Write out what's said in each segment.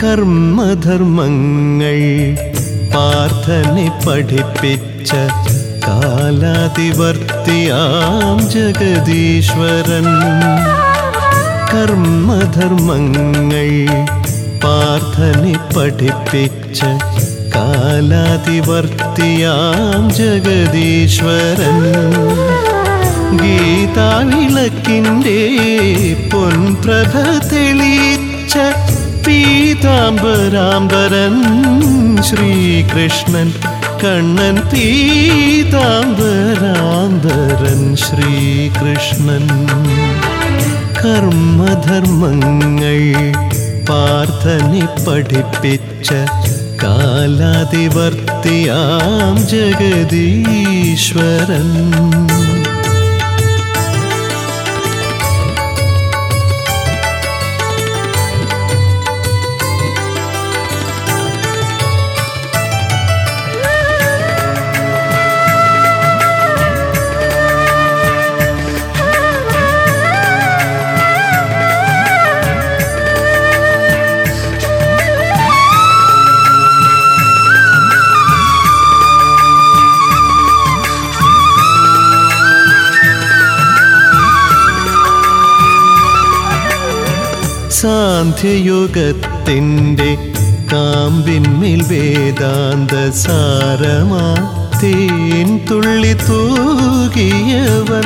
കർമ്മധർമ്മങ്ങൾ പാർത്ഥനെ പഠിപ്പിച്ച കാലാതിവർത്തിയാം ജഗദീശ്വരൻ കർമ്മധർമ്മങ്ങൾ പാർത്ഥനെ പഠിപ്പിച്ച കാലാതിവർത്തിയാം ജഗദീശ്വരൻ ഗീതാവിളക്കിൻ്റെ പൊൻപ്രഭ തെളിച്ച പീതാംബരാംബരൻ ശ്രീകൃഷ്ണൻ കണ്ണൻ പീതാംബരാംബരൻ ശ്രീകൃഷ്ണൻ കർമ്മധർമ്മങ്ങൾ പാർത്ഥനെ പഠിപ്പിച്ച കാലാതിവർത്തിയാം ജഗദീശ്വരൻ സാന്ധ്യയുഗത്തിൻ്റെ കാമ്പിന്മേൽ വേദാന്ത സാരമാ തേൻ തുള്ളി തൂകിയവൻ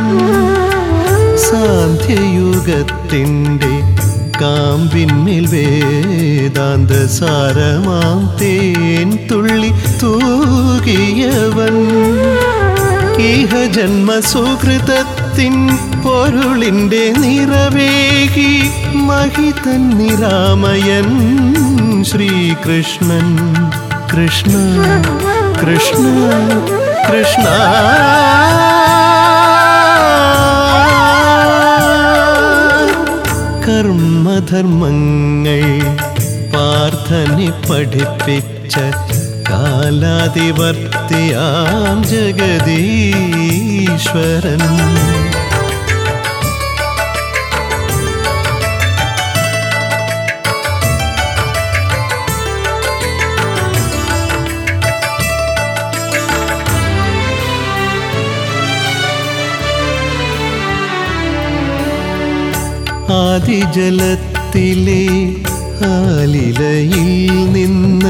സാന്ധ്യയുഗത്തിൻ്റെ കാമ്പിന്മേൽ വേദാന്ത സാരമാം തേൻ തുള്ളി തൂകിയവൻ ഇഹ ജന്മസുഹൃതത്തിൻ പൊരുളിൻ്റെ നിറവേകി മഹിതൻ നിരാമയൻ ശ്രീകൃഷ്ണൻ കൃഷ്ണ കൃഷ്ണ കൃഷ്ണ കർമ്മധർമ്മങ്ങൾ പാർത്ഥനെ പഠിപ്പിച്ച കാലാതിവർത്തിയാം ജഗദീശ്വരൻ ആദിജലത്തിലെ ആലിലയിൽ നിന്ന്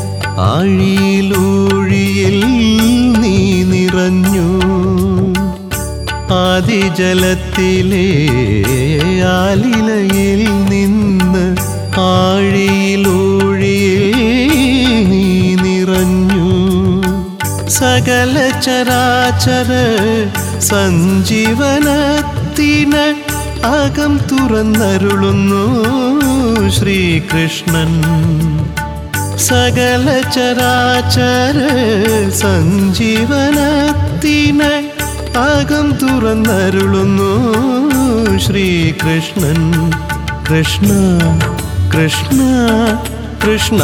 ആഴിയിലൂഴിയിൽ നീ നിറഞ്ഞു ആദിജലത്തിലെ ആലിലയിൽ നിന്ന് ആഴിയിലൂഴിയിൽ നീ നിറഞ്ഞു സകല ചരാചര സഞ്ജീവനത്തിന് അകം തുറന്നരുളുന്നു ശ്രീകൃഷ്ണൻ സകല ചരാചര സഞ്ജീവനത്തിന് അകം തുറന്നരുളുന്നു ശ്രീകൃഷ്ണൻ കൃഷ്ണ കൃഷ്ണ കൃഷ്ണ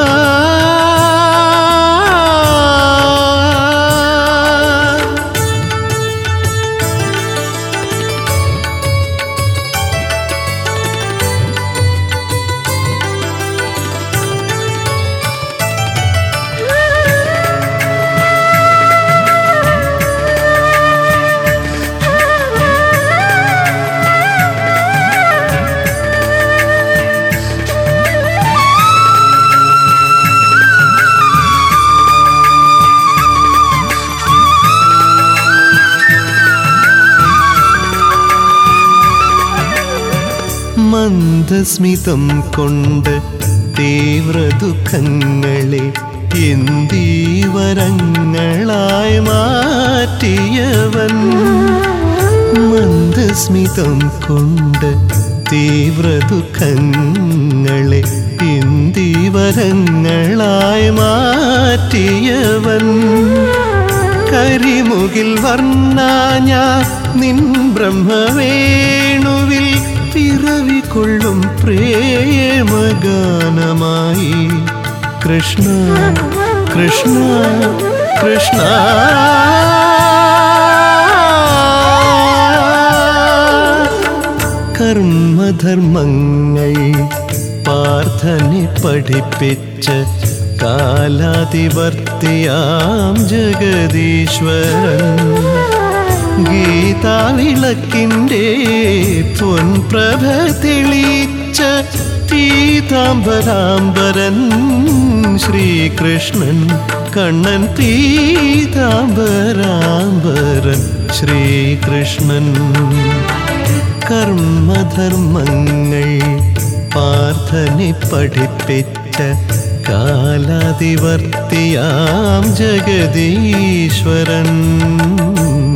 മന്ദസ്മിതം കൊണ്ട് തീവ്ര ദുഃഖങ്ങളെ എന്തിവരങ്ങളായി മാറ്റിയവൻ മന്ദസ്മിതം കൊണ്ട് തീവ്ര ദുഃഖങ്ങളെ എന്തിവരങ്ങളായി മാറ്റിയവൻ കരിമുകിൽ വർണ്ണാഞ്ഞ നിൻ ബ്രഹ്മവേണുവിൽ പിറവിക്കൊള്ളും പ്രേമഗാനമായി കൃഷ്ണ കൃഷ്ണ കൃഷ്ണ കർമ്മധർമ്മങ്ങൾ പാർത്ഥനെ പഠിപ്പിച്ച കാലാതിവർത്തിയാം ജഗദീശ്വരൻ ഗീതാവിളക്കിൻ്റെ പൊൻപ്രഭ തെളിച്ച പീതാംബരാംബരൻ ശ്രീകൃഷ്ണൻ കണ്ണൻ പീതാംബരാംബരൻ ശ്രീകൃഷ്ണൻ കർമ്മധർമ്മങ്ങൾ പാർത്ഥനെ പഠിപ്പിച്ച കാലാതിവർത്തിയാം ജഗദീശ്വരൻ